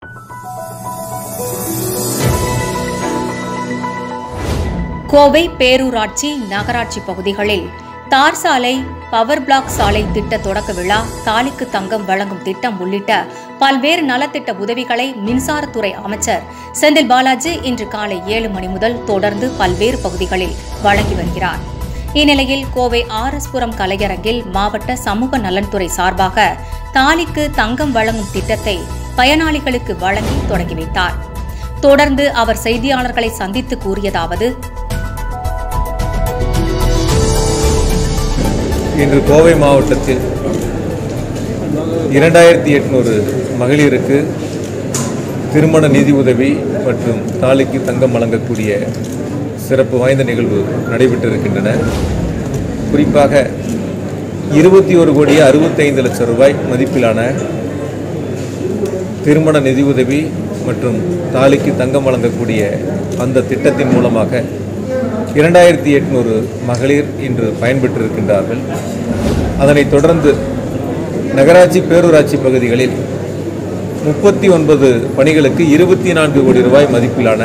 கோவை பேரூராட்சி நகராட்சி பகுதிகளில் தார் சாலை பவர் பிளாக் சாலை திட்ட தொடக்க விழா தாலிக்கு தங்கம் வழங்கும் திட்டம் உள்ளிட்ட பல்வேறு நலத்திட்ட உதவிகளை மின்சாரத்துறை அமைச்சர் செந்தில் பாலாஜி இன்று காலை ஏழு மணி முதல் தொடர்ந்து பல்வேறு பகுதிகளில் வழங்கி வருகிறார் இந்நிலையில் கோவை ஆர் எஸ் புரம் கலையரங்கில் மாவட்ட சமூக நலன்துறை சார்பாக தாலிக்கு தங்கம் வழங்கும் திட்டத்தை பயனாளிகளுக்கு வழங்கி தொடங்கி வைத்தார் தொடர்ந்து அவர் செய்தியாளர்களை சந்தித்து கூறியதாவது இன்று கோவை மாவட்டத்தில் இரண்டாயிரத்தி எட்நூறு மகளிருக்கு திருமண நிதி உதவி மற்றும் தாலிக்கு தங்கம் வழங்கக்கூடிய சிறப்பு வாய்ந்த நிகழ்வு நடைபெற்றிருக்கின்றன குறிப்பாக இருபத்தி ஒரு கோடியே அறுபத்தைந்து லட்சம் ரூபாய் மதிப்பிலான திருமண நிதியுதவி மற்றும் தாலிக்கு தங்கம் வழங்கக்கூடிய அந்த திட்டத்தின் மூலமாக இரண்டாயிரத்தி எட்நூறு மகளிர் இன்று பயன்பெற்றிருக்கின்றார்கள் அதனைத் தொடர்ந்து நகராட்சி பேரூராட்சி பகுதிகளில் முப்பத்தி ஒன்பது பணிகளுக்கு இருபத்தி நான்கு கோடி ரூபாய் மதிப்பிலான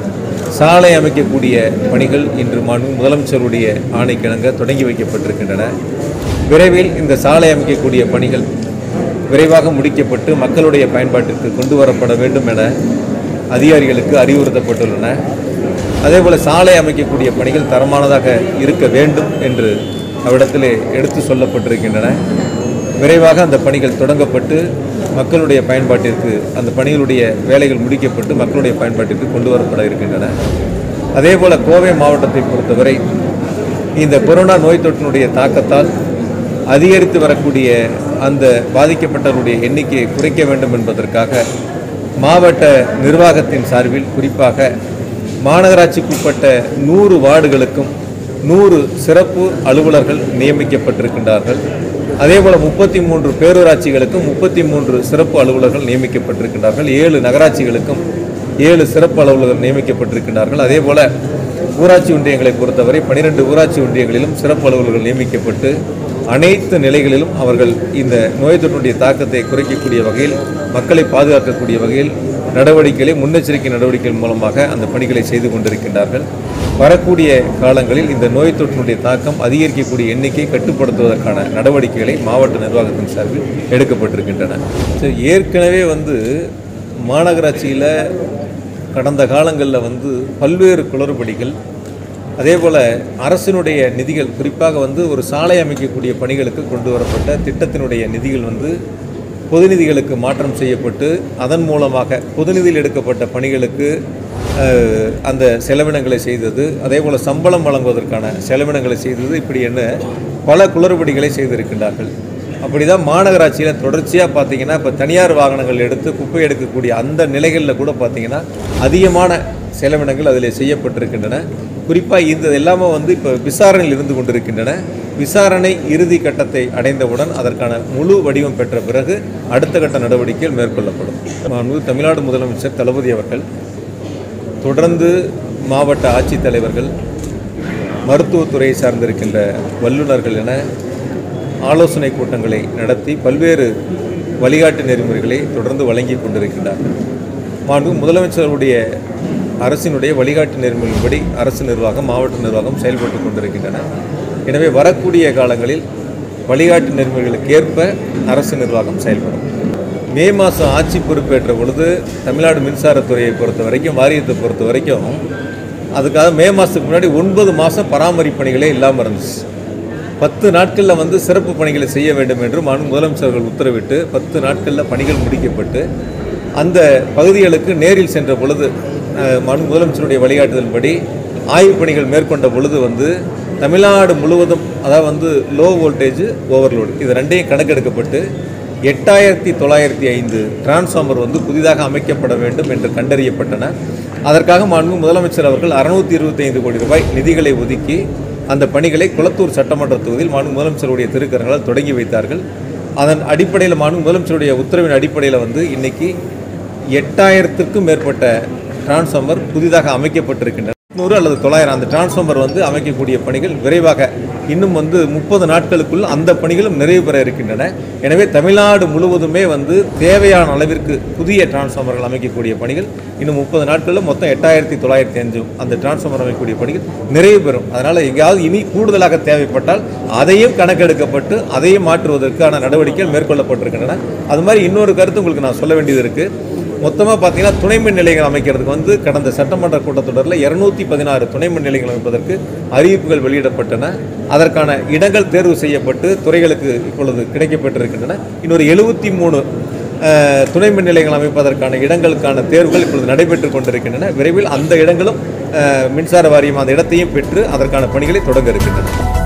சாலை அமைக்கக்கூடிய பணிகள் இன்று மாண்பு முதலமைச்சருடைய ஆணைக்கிணங்க தொடங்கி வைக்கப்பட்டிருக்கின்றன விரைவில் இந்த சாலை அமைக்கக்கூடிய பணிகள் விரைவாக முடிக்கப்பட்டு மக்களுடைய பயன்பாட்டிற்கு கொண்டு வரப்பட வேண்டும் என அதிகாரிகளுக்கு அறிவுறுத்தப்பட்டுள்ளன அதேபோல் சாலை அமைக்கக்கூடிய பணிகள் தரமானதாக இருக்க வேண்டும் என்று அவ்விடத்திலே எடுத்து சொல்லப்பட்டிருக்கின்றன விரைவாக அந்த பணிகள் தொடங்கப்பட்டு மக்களுடைய பயன்பாட்டிற்கு அந்த பணிகளுடைய வேலைகள் முடிக்கப்பட்டு மக்களுடைய பயன்பாட்டிற்கு கொண்டு வரப்பட இருக்கின்றன அதேபோல கோவை மாவட்டத்தை பொறுத்தவரை இந்த கொரோனா நோய் தொற்றினுடைய தாக்கத்தால் அதிகரித்து வரக்கூடிய அந்த பாதிக்கப்பட்டவருடைய எண்ணிக்கையை குறைக்க வேண்டும் என்பதற்காக மாவட்ட நிர்வாகத்தின் சார்பில் குறிப்பாக மாநகராட்சிக்குட்பட்ட நூறு வார்டுகளுக்கும் நூறு சிறப்பு அலுவலர்கள் நியமிக்கப்பட்டிருக்கின்றார்கள் அதேபோல முப்பத்தி மூன்று பேரூராட்சிகளுக்கும் முப்பத்தி மூன்று சிறப்பு அலுவலர்கள் நியமிக்கப்பட்டிருக்கின்றார்கள் ஏழு நகராட்சிகளுக்கும் ஏழு சிறப்பு அலுவலர்கள் நியமிக்கப்பட்டிருக்கின்றார்கள் அதேபோல ஊராட்சி ஒன்றியங்களை பொறுத்தவரை பனிரெண்டு ஊராட்சி ஒன்றியங்களிலும் சிறப்பு அலுவலர்கள் நியமிக்கப்பட்டு அனைத்து நிலைகளிலும் அவர்கள் இந்த நோய் தொற்றுடைய தாக்கத்தை குறைக்கக்கூடிய வகையில் மக்களை பாதுகாக்கக்கூடிய வகையில் நடவடிக்கைகளை முன்னெச்சரிக்கை நடவடிக்கைகள் மூலமாக அந்த பணிகளை செய்து கொண்டிருக்கின்றார்கள் வரக்கூடிய காலங்களில் இந்த நோய் தொற்றினுடைய தாக்கம் அதிகரிக்கக்கூடிய எண்ணிக்கை கட்டுப்படுத்துவதற்கான நடவடிக்கைகளை மாவட்ட நிர்வாகத்தின் சார்பில் எடுக்கப்பட்டிருக்கின்றன சரி, ஏற்கனவே வந்து மாநகராட்சியில் கடந்த காலங்களில் வந்து பல்வேறு குளறுபடிகள் அதே போல் அரசினுடைய நிதிகள் குறிப்பாக வந்து ஒரு சாலை அமைக்கக்கூடிய பணிகளுக்கு கொண்டு வரப்பட்ட திட்டத்தினுடைய நிதிகள் வந்து பொது நிதிகளுக்கு மாற்றம் செய்யப்பட்டு அதன் மூலமாக பொது நிதியில் எடுக்கப்பட்ட பணிகளுக்கு அஹ், அந்த செலவினங்களை செய்தது அதே போல் சம்பளம் வழங்குவதற்கான செலவினங்களை செய்தது இப்படி என்ன பல குளறுபடிகளை செய்திருக்கின்றார்கள் அப்படி தான் மாநகராட்சியில் தொடர்ச்சியாக பார்த்தீங்கன்னா இப்போ தனியார் வாகனங்கள் எடுத்து குப்பை எடுக்கக்கூடிய அந்த நிலைகளில் கூட பார்த்தீங்கன்னா அதிகமான செலவினங்கள் அதில் செய்யப்பட்டிருக்கின்றன குறிப்பாக இந்த எல்லாமே வந்து இப்போ விசாரணையில் இருந்து கொண்டிருக்கின்றன விசாரணை இறுதி கட்டத்தை அடைந்தவுடன் அதற்கான முழு வடிவம் பெற்ற பிறகு அடுத்த கட்ட நடவடிக்கைகள் மேற்கொள்ளப்படும் மாண்புமிகு தமிழ்நாடு முதலமைச்சர் தளபதி அவர்கள் தொடர்ந்து மாவட்ட ஆட்சித்தலைவர்கள் மருத்துவத்துறையை சார்ந்திருக்கின்ற வல்லுநர்கள் என ஆலோசனை கூட்டங்களை நடத்தி பல்வேறு வழிகாட்டு நெறிமுறைகளை தொடர்ந்து வழங்கி கொண்டிருக்கின்றார்கள் மாண்பு முதலமைச்சருடைய அரசினுடைய வழிகாட்டு நெறிமுறையின்படி அரசு நிர்வாகம் மாவட்ட நிர்வாகம் செயல்பட்டு கொண்டிருக்கின்றன எனவே வரக்கூடிய காலங்களில் வழிகாட்டு நெறிமுறைகளுக்கு ஏற்ப அரசு நிர்வாகம் செயல்படும் மே மாதம் ஆட்சி பொறுப்பேற்ற பொழுது தமிழ்நாடு மின்சாரத்துறையை பொறுத்த வரைக்கும் வாரியத்தை பொறுத்த வரைக்கும் அதுக்காக மே மாதத்துக்கு முன்னாடி ஒன்பது மாதம் பராமரிப்பு பணிகளே இல்லாமல் இருந்துச்சு பத்து நாட்களில் வந்து சிறப்பு பணிகளை செய்ய வேண்டும் என்று மாநில முதலமைச்சர்கள் உத்தரவிட்டு பத்து நாட்களில் பணிகள் முடிக்கப்பட்டு அந்த பகுதிகளுக்கு நேரில் சென்ற பொழுது அஹ், மாண்பு முதலமைச்சருடைய வழிகாட்டுதல்படி ஆய்வுப் பணிகள் மேற்கொண்ட பொழுது வந்து தமிழ்நாடு முழுவதும் அதாவது வந்து லோ வோல்டேஜ் ஓவர்லோடு இது ரெண்டையும் கணக்கெடுக்கப்பட்டு எட்டாயிரத்தி தொள்ளாயிரத்தி ஐந்து டிரான்ஸ்ஃபார்மர் வந்து புதிதாக அமைக்கப்பட வேண்டும் என்று கண்டறியப்பட்டன அதற்காக மாண்பு முதலமைச்சர் அவர்கள் அறுநூத்தி இருபத்தைந்து கோடி ரூபாய் நிதிகளை ஒதுக்கி அந்த பணிகளை குளத்தூர் சட்டமன்ற தொகுதியில் மாண்பு முதலமைச்சருடைய திருக்கரங்களால் தொடங்கி வைத்தார்கள் அதன் அடிப்படையில் மாண்பு முதலமைச்சருடைய உத்தரவின் அடிப்படையில் வந்து இன்னைக்கு எட்டாயிரத்திற்கும் மேற்பட்ட டிரான்ஸ்ஃபார்மர் புதிதாக அமைக்கப்பட்டிருக்கின்றன நூறு அல்லது தொள்ளாயிரம் அந்த டிரான்ஸ்ஃபார்மர் வந்து அமைக்கக்கூடிய பணிகள் விரைவாக இன்னும் வந்து முப்பது நாட்களுக்குள் அந்த பணிகளும் நிறைவு பெற இருக்கின்றன எனவே தமிழ்நாடு முழுவதுமே வந்து தேவையான அளவிற்கு புதிய டிரான்ஸ்ஃபார்மர்கள் அமைக்கக்கூடிய பணிகள் இன்னும் முப்பது நாட்களில் மொத்தம் எட்டாயிரத்தி தொள்ளாயிரத்தி அஞ்சு அந்த டிரான்ஸ்ஃபார்மர் அமைக்கக்கூடிய பணிகள் நிறைவு பெறும் அதனால் எங்கேயாவது இனி கூடுதலாக தேவைப்பட்டால் அதையும் கணக்கெடுக்கப்பட்டு அதையும் மாற்றுவதற்கான நடவடிக்கைகள் மேற்கொள்ளப்பட்டிருக்கின்றன அது மாதிரி இன்னொரு கருத்து உங்களுக்கு நான் சொல்ல வேண்டியது இருக்குது மொத்தமாக பார்த்தீங்கன்னா துணை மின் நிலையங்கள் அமைக்கிறதுக்கு வந்து கடந்த சட்டமன்ற கூட்டத்தொடரில் இருநூத்தி பதினாறு துணை மின் நிலையங்கள் அமைப்பதற்கு அறிவிப்புகள் வெளியிடப்பட்டன அதற்கான இடங்கள் தேர்வு செய்யப்பட்டு துறைகளுக்கு இப்பொழுது கிடைக்கப்பட்டிருக்கின்றன இன்னொரு எழுபத்தி மூணு துணை மின் நிலையங்கள் அமைப்பதற்கான இடங்களுக்கான தேர்வுகள் இப்பொழுது நடைபெற்று கொண்டிருக்கின்றன விரைவில் அந்த இடங்களும் அஹ், மின்சார வாரியம் அந்த இடத்தையும் பெற்று அதற்கான பணிகளை தொடங்க இருக்கின்றன